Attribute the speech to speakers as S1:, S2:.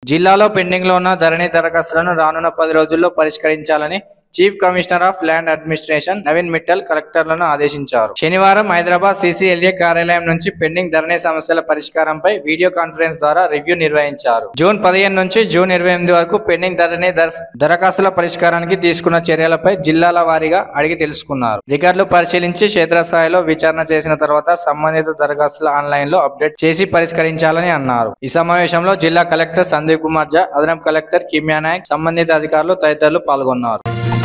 S1: జిల్లాలో పెండింగ్ లో ఉన్న ధరణి దరఖాస్తులను రానున్న పది రోజుల్లో పరిష్కరించాలని chief commissioner of land administration Naveen Mittal కలెక్టర్లను ఆదేశించారు శనివారం హైదరాబాద్ సీసీఎల్ఏ కార్యాలయం నుంచి పెండింగ్ ధరణి సమస్యల పరిష్కారంపై వీడియో కాన్ఫరెన్స్ ద్వారా రివ్యూ నిర్వహించారు జూన్ పదిహేను నుంచి జూన్ ఇరవై ఎనిమిది వరకు పెండింగ్ ధరణి దర్- దరఖాస్తుల పరిష్కారానికి తీసుకున్న చర్యలపై జిల్లాల వారీగా అడిగి తెలుసుకున్నారు రికార్డులు పరిశీలించి క్షేత్రస్థాయిలో విచారణ చేసిన తర్వాత సంబంధిత దరఖాస్తులు ఆన్లైన్ లో అప్డేట్ చేసి పరిష్కరించాలని అన్నారు ఈ సమావేశంలో జిల్లా కలెక్టర్ సందీప్ కుమార్ జా అదనపు కలెక్టర్ కిమ్యా నాయక్ సంబంధిత అధికారులు తదితరులు పాల్గొన్నారు